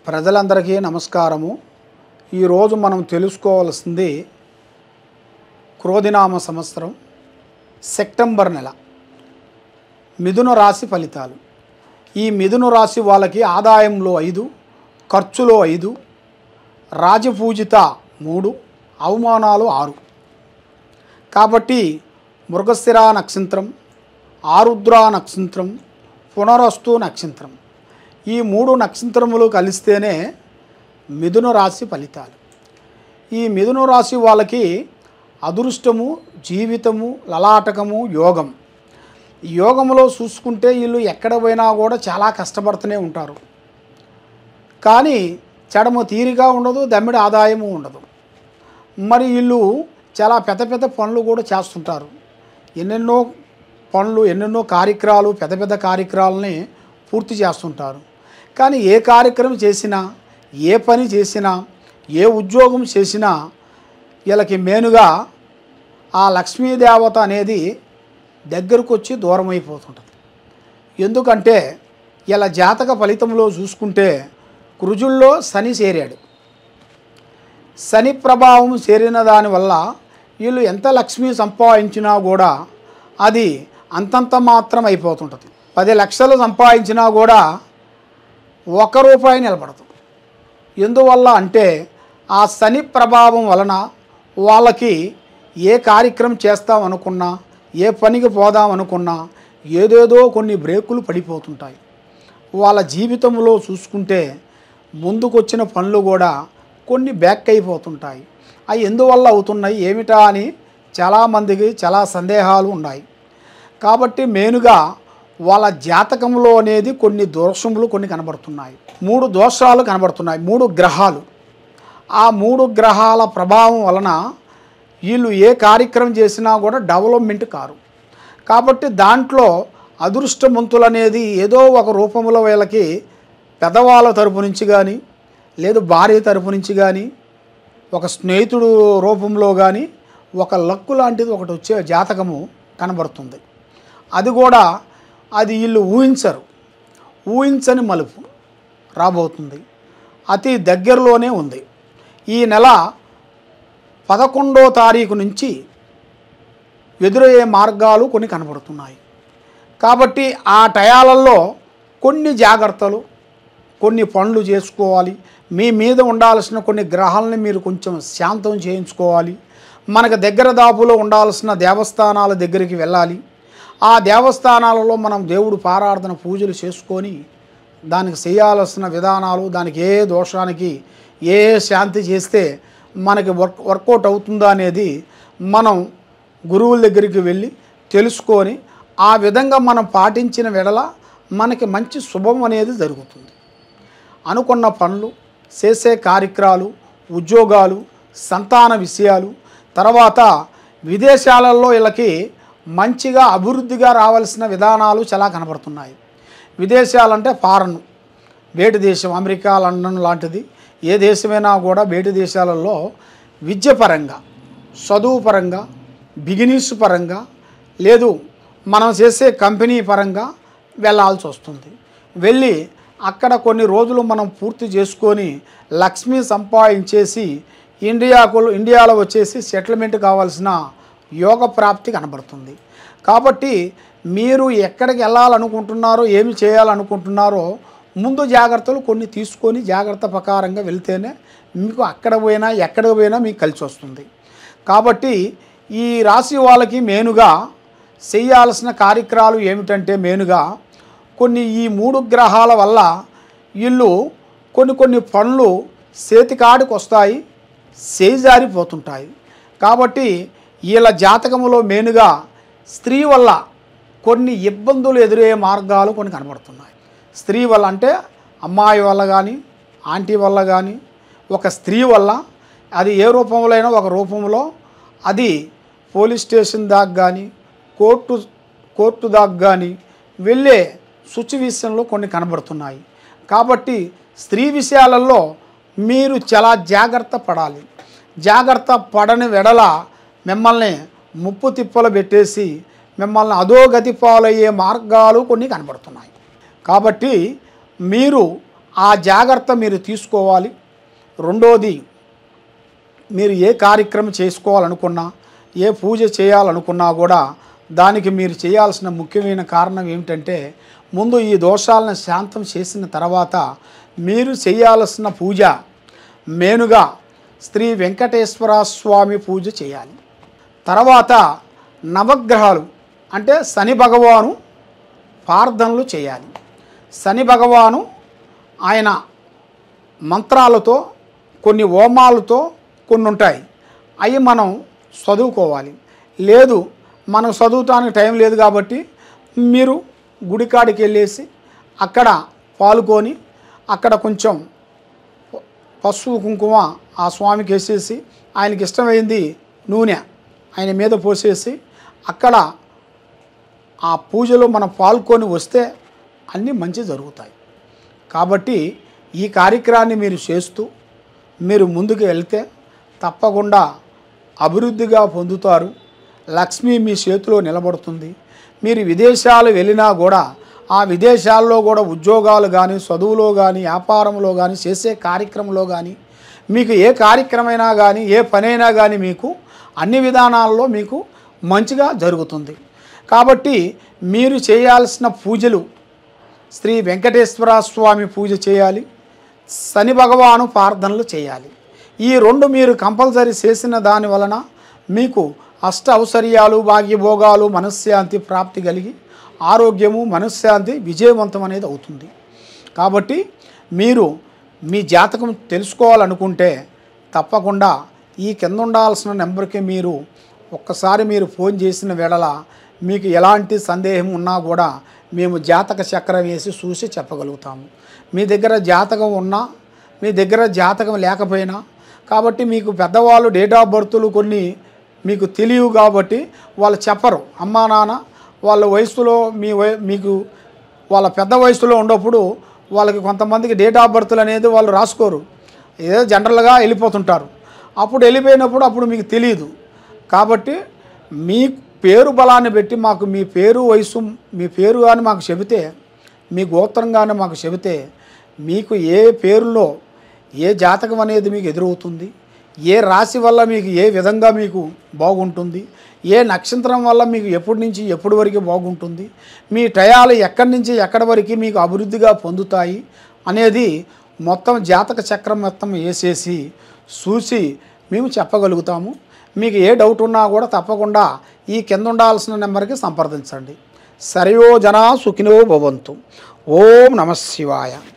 ప్రజలందరికీ నమస్కారము ఈరోజు మనం తెలుసుకోవాల్సింది క్రోధినామ సంవత్సరం సెప్టెంబర్ నెల మిథున రాశి ఫలితాలు ఈ మిథున రాశి వాళ్ళకి ఆదాయంలో ఐదు ఖర్చులో ఐదు రాజపూజిత మూడు అవమానాలు ఆరు కాబట్టి మృగశిర నక్షత్రం ఆరుద్ర నక్షత్రం పునరస్తు నక్షత్రం ఈ మూడు నక్షత్రములు కలిస్తేనే మిథున రాశి ఫలితాలు ఈ మిథున రాశి వాళ్ళకి అదృష్టము జీవితము లలాటకము యోగం ఈ యోగంలో చూసుకుంటే వీళ్ళు ఎక్కడ పోయినా కూడా చాలా కష్టపడుతూనే ఉంటారు కానీ చెడమ తీరిగా ఉండదు దమ్మిడి ఆదాయము ఉండదు మరి వీళ్ళు చాలా పెద్ద పెద్ద పనులు కూడా చేస్తుంటారు ఎన్నెన్నో పనులు ఎన్నెన్నో కార్యక్రమాలు పెద్ద పెద్ద కార్యక్రమాలని పూర్తి చేస్తుంటారు కానీ ఏ కార్యక్రమం చేసినా ఏ పని చేసినా ఏ ఉద్యోగం చేసినా వీళ్ళకి మేనుగా ఆ లక్ష్మీదేవత అనేది దగ్గరకు వచ్చి దూరం అయిపోతుంటుంది ఎందుకంటే ఇలా జాతక ఫలితంలో చూసుకుంటే కృజుల్లో శని చేరాడు శని ప్రభావం చేరిన దానివల్ల వీళ్ళు ఎంత లక్ష్మి సంపాదించినా కూడా అది అంతంత మాత్రం అయిపోతుంటుంది పది లక్షలు సంపాదించినా కూడా ఒక రూపాయి నిలబడదు ఎందువల్ల అంటే ఆ శని ప్రభావం వలన వాళ్ళకి ఏ కార్యక్రమం చేస్తాం అనుకున్నా ఏ పనికి పోదాం అనుకున్నా ఏదేదో కొన్ని బ్రేకులు పడిపోతుంటాయి వాళ్ళ జీవితంలో చూసుకుంటే ముందుకొచ్చిన పనులు కూడా కొన్ని బ్యాక్ అయిపోతుంటాయి అవి ఎందువల్ల అవుతున్నాయి ఏమిటా అని చాలామందికి చాలా సందేహాలు ఉన్నాయి కాబట్టి మెయిన్గా వాళ్ళ జాతకంలో అనేది కొన్ని దోషములు కొన్ని కనబడుతున్నాయి మూడు దోషాలు కనబడుతున్నాయి మూడు గ్రహాలు ఆ మూడు గ్రహాల ప్రభావం వలన వీళ్ళు ఏ కార్యక్రమం చేసినా కూడా డెవలప్మెంట్ కారు కాబట్టి దాంట్లో అదృష్టవంతులు అనేది ఏదో ఒక రూపంలో వీళ్ళకి పెద్దవాళ్ళ తరపు నుంచి కానీ లేదు భార్య తరపు నుంచి కానీ ఒక స్నేహితుడు రూపంలో కానీ ఒక లక్కు లాంటిది ఒకటి వచ్చే జాతకము కనబడుతుంది అది కూడా అది వీళ్ళు ఊహించరు ఊహించని మలుపు రాబోతుంది అతి దగ్గరలోనే ఉంది ఈ నెల పదకొండో తారీఖు నుంచి ఎదురయ్యే మార్గాలు కొన్ని కనబడుతున్నాయి కాబట్టి ఆ టయాలలో కొన్ని జాగ్రత్తలు కొన్ని పనులు చేసుకోవాలి మీ మీద ఉండాల్సిన కొన్ని గ్రహాలని మీరు కొంచెం శాంతం చేయించుకోవాలి మనకు దగ్గర దాపులో ఉండాల్సిన దేవస్థానాల దగ్గరికి వెళ్ళాలి ఆ దేవస్థానాలలో మనం దేవుడు పారార్థన పూజలు చేసుకొని దానికి చేయాల్సిన విధానాలు దానికి ఏ దోషానికి ఏ శాంతి చేస్తే మనకి వర్క్ వర్కౌట్ అవుతుందా అనేది మనం గురువుల దగ్గరికి వెళ్ళి తెలుసుకొని ఆ విధంగా మనం పాటించిన వెడల మనకి మంచి శుభం అనేది జరుగుతుంది అనుకున్న పనులు చేసే కార్యక్రమాలు ఉద్యోగాలు సంతాన విషయాలు తర్వాత విదేశాలలో వీళ్ళకి మంచిగా అభివృద్ధిగా రావాల్సిన విధానాలు చాలా కనబడుతున్నాయి విదేశాలంటే ఫారెన్ బయట దేశం అమెరికా లండన్ లాంటిది ఏ దేశమైనా కూడా బయట దేశాలలో విద్య పరంగా చదువు పరంగా బిగినీస్ పరంగా లేదు మనం చేసే కంపెనీ పరంగా వెళ్ళాల్సి వస్తుంది వెళ్ళి అక్కడ కొన్ని రోజులు మనం పూర్తి చేసుకొని లక్ష్మి సంపాదించేసి ఇండియాకు ఇండియాలో వచ్చేసి సెటిల్మెంట్ కావాల్సిన యోగ ప్రాప్తి కనబడుతుంది కాబట్టి మీరు ఎక్కడికి వెళ్ళాలనుకుంటున్నారో ఏమి చేయాలనుకుంటున్నారో ముందు జాగ్రత్తలు కొన్ని తీసుకొని జాగ్రత్త ప్రకారంగా వెళ్తేనే మీకు అక్కడ పోయినా ఎక్కడ పోయినా మీకు కలిసి వస్తుంది కాబట్టి ఈ రాశి వాళ్ళకి మేనుగా చేయాల్సిన కార్యక్రమాలు ఏమిటంటే మేనుగా కొన్ని ఈ మూడు గ్రహాల వల్ల వీళ్ళు కొన్ని కొన్ని పనులు చేతికాడికి వస్తాయి చేజారిపోతుంటాయి కాబట్టి వీళ్ళ జాతకములో మేనుగా స్త్రీ వల్ల కొన్ని ఇబ్బందులు ఎదురయ్యే మార్గాలు కొన్ని కనబడుతున్నాయి స్త్రీ వల్ల అంటే అమ్మాయి వల్ల కానీ ఆంటీ వల్ల కానీ ఒక స్త్రీ వల్ల అది ఏ రూపంలో అయినా ఒక రూపంలో అది పోలీస్ స్టేషన్ దాకా కానీ కోర్టు కోర్టు దాకా కానీ వెళ్ళే సిచ్యువేషన్లో కొన్ని కనబడుతున్నాయి కాబట్టి స్త్రీ విషయాలలో మీరు చాలా జాగ్రత్త పడాలి జాగ్రత్త పడని వెడల మిమ్మల్ని ముప్పు తిప్పలు పెట్టేసి మిమ్మల్ని అధోగతి పాలయ్యే మార్గాలు కొన్ని కనబడుతున్నాయి కాబట్టి మీరు ఆ జాగ్రత్త మీరు తీసుకోవాలి రెండోది మీరు ఏ కార్యక్రమం చేసుకోవాలనుకున్నా ఏ పూజ చేయాలనుకున్నా కూడా దానికి మీరు చేయాల్సిన ముఖ్యమైన కారణం ఏమిటంటే ముందు ఈ దోషాలను శాంతం చేసిన తర్వాత మీరు చేయాల్సిన పూజ మేనుగా శ్రీ వెంకటేశ్వర స్వామి పూజ చేయాలి తర్వాత నవగ్రహాలు అంటే శని భగవాను ప్రార్థనలు చేయాలి శని భగవాను ఆయన మంత్రాలతో కొన్ని హోమాలతో కొన్ని ఉంటాయి అవి మనం చదువుకోవాలి లేదు మనం చదువుతానికి టైం లేదు కాబట్టి మీరు గుడికాడికి వెళ్ళేసి అక్కడ పాల్గొని అక్కడ కొంచెం పసుపు కుంకుమ ఆ స్వామికి వేసేసి ఆయనకి ఇష్టమైంది నూనె ఆయన మీద పోసేసి అక్కడ ఆ పూజలో మనం పాల్గొని వస్తే అన్నీ మంచి జరుగుతాయి కాబట్టి ఈ కార్యక్రమాన్ని మీరు చేస్తూ మీరు ముందుకు వెళ్తే తప్పకుండా అభివృద్ధిగా పొందుతారు లక్ష్మి మీ చేతిలో నిలబడుతుంది మీరు విదేశాలు వెళ్ళినా కూడా ఆ విదేశాల్లో కూడా ఉద్యోగాలు కానీ చదువులో కానీ వ్యాపారంలో కానీ చేసే కార్యక్రమంలో కానీ మీకు ఏ కార్యక్రమైనా కానీ ఏ పనైనా కానీ మీకు అన్ని విధానాల్లో మీకు మంచిగా జరుగుతుంది కాబట్టి మీరు చేయాల్సిన పూజలు శ్రీ వెంకటేశ్వర స్వామి పూజ చేయాలి శని భగవాను ప్రార్థనలు చేయాలి ఈ రెండు మీరు కంపల్సరీ చేసిన దాని వలన మీకు అష్ట ఔశ్వర్యాలు భాగ్యభోగాలు మనశ్శాంతి ప్రాప్తి కలిగి ఆరోగ్యము మనశ్శాంతి విజయవంతం అనేది అవుతుంది కాబట్టి మీరు మీ జాతకం తెలుసుకోవాలనుకుంటే తప్పకుండా ఈ కింద ఉండాల్సిన నెంబర్కి మీరు ఒక్కసారి మీరు ఫోన్ చేసిన వేళల మీకు ఎలాంటి సందేహం ఉన్నా కూడా మేము జాతక చక్రం వేసి చూసి చెప్పగలుగుతాము మీ దగ్గర జాతకం ఉన్నా మీ దగ్గర జాతకం లేకపోయినా కాబట్టి మీకు పెద్దవాళ్ళు డేట్ ఆఫ్ బర్త్లు కొన్ని మీకు తెలియవు కాబట్టి వాళ్ళు చెప్పరు అమ్మా నాన్న వాళ్ళ వయసులో మీ వయ మీకు వాళ్ళ పెద్ద వయసులో ఉన్నప్పుడు వాళ్ళకి కొంతమందికి డేట్ ఆఫ్ బర్త్లు అనేది వాళ్ళు రాసుకోరు ఏదో జనరల్గా వెళ్ళిపోతుంటారు అప్పుడు వెళ్ళిపోయినప్పుడు అప్పుడు మీకు తెలియదు కాబట్టి మీ పేరు బలాన్ని బట్టి మాకు మీ పేరు వయసు మీ పేరు కానీ మాకు చెబితే మీ గోత్రం కానీ మాకు చెబితే మీకు ఏ పేరులో ఏ జాతకం అనేది మీకు ఎదురవుతుంది ఏ రాశి వల్ల మీకు ఏ విధంగా మీకు బాగుంటుంది ఏ నక్షత్రం వల్ల మీకు ఎప్పటి నుంచి ఎప్పటి వరకు బాగుంటుంది మీ టయాలు ఎక్కడి నుంచి ఎక్కడి వరకు మీకు అభివృద్ధిగా పొందుతాయి అనేది మొత్తం జాతక చక్రం మొత్తం వేసేసి చూసి మేము చెప్పగలుగుతాము మీకు ఏ డౌట్ ఉన్నా కూడా తప్పకుండా ఈ కింద ఉండాల్సిన నెంబర్కి సంప్రదించండి సరియో జనా సుఖినో భవంతు ఓం నమ శివాయ